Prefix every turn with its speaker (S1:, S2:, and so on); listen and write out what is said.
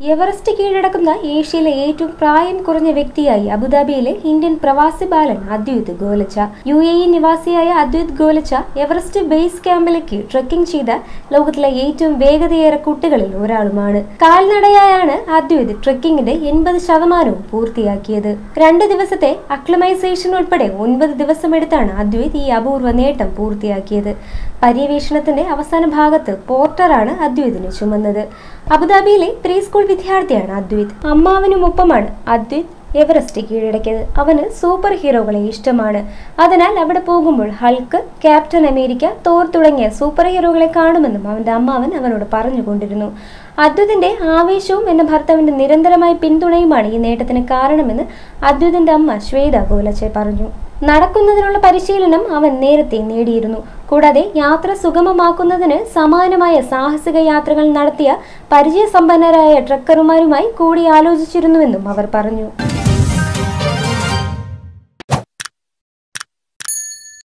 S1: Everest കീഴടക്കുന്ന ഏഷ്യയിലെ ഏറ്റവും പ്രായം കുറഞ്ഞ വ്യക്തിയായി അബുദാബിയിലെ ഇന്ത്യൻ പ്രവാസി ബാലൻ Adwaith Golacha U A E നിവാസിയായ അദ്വൈത് ഗോലച്ച എവറസ്റ്റ് ബേസ് ക്യാമ്പിലേക്ക് ട്രെക്കിംഗ് ചെയ്ത ലോകത്തിലെ ഏറ്റവും വേഗതയേറെ കുട്ടികളിൽ ഒരാളുമാണ് കാൽനടയായാണ് അദ്വൈത് ട്രെക്കിങ്ങിന്റെ എൺപത് ശതമാനവും പൂർത്തിയാക്കിയത് രണ്ട് ദിവസത്തെ അക്ലമൈസേഷൻ ഉൾപ്പെടെ ഒൻപത് ദിവസമെടുത്താണ് അദ്വൈത് ഈ അപൂർവ നേട്ടം പൂർത്തിയാക്കിയത് പര്യവേഷണത്തിന്റെ അവസാന ഭാഗത്ത് പോർട്ടറാണ് അദ്വൈതിനെ ചുമന്നത് അബുദാബിയിലെ ത്രീ സ്കൂൾ വിദ്യാർത്ഥിയാണ് അദ്വൈത് അമ്മാവനുമൊപ്പമാണ് അദ്വൈത് എവറസ്റ്റ് കീഴടക്കിയത് അവന് സൂപ്പർ ഹീറോകളെ ഇഷ്ടമാണ് അതിനാൽ അവിടെ പോകുമ്പോൾ ഹൾക്ക് ക്യാപ്റ്റൻ അമേരിക്ക തോർ തുടങ്ങിയ സൂപ്പർ ഹീറോകളെ കാണുമെന്നും അവന്റെ അമ്മാവൻ അവനോട് പറഞ്ഞുകൊണ്ടിരുന്നു അദ്വൈതിന്റെ ആവേശവും എന്ന ഭർത്താവിന്റെ നിരന്തരമായ പിന്തുണയുമാണ് ഈ നേട്ടത്തിന് കാരണമെന്ന് അദ്വൈതിന്റെ അമ്മ ശ്വേത ഗോലച്ചെ പറഞ്ഞു നടക്കുന്നതിനുള്ള പരിശീലനം അവൻ നേരത്തെ നേടിയിരുന്നു കൂടാതെ യാത്ര സുഗമമാക്കുന്നതിന് സമാനമായ സാഹസിക യാത്രകൾ നടത്തിയ പരിചയസമ്പന്നരായ ട്രക്കർമാരുമായി കൂടി ആലോചിച്ചിരുന്നുവെന്നും അവർ പറഞ്ഞു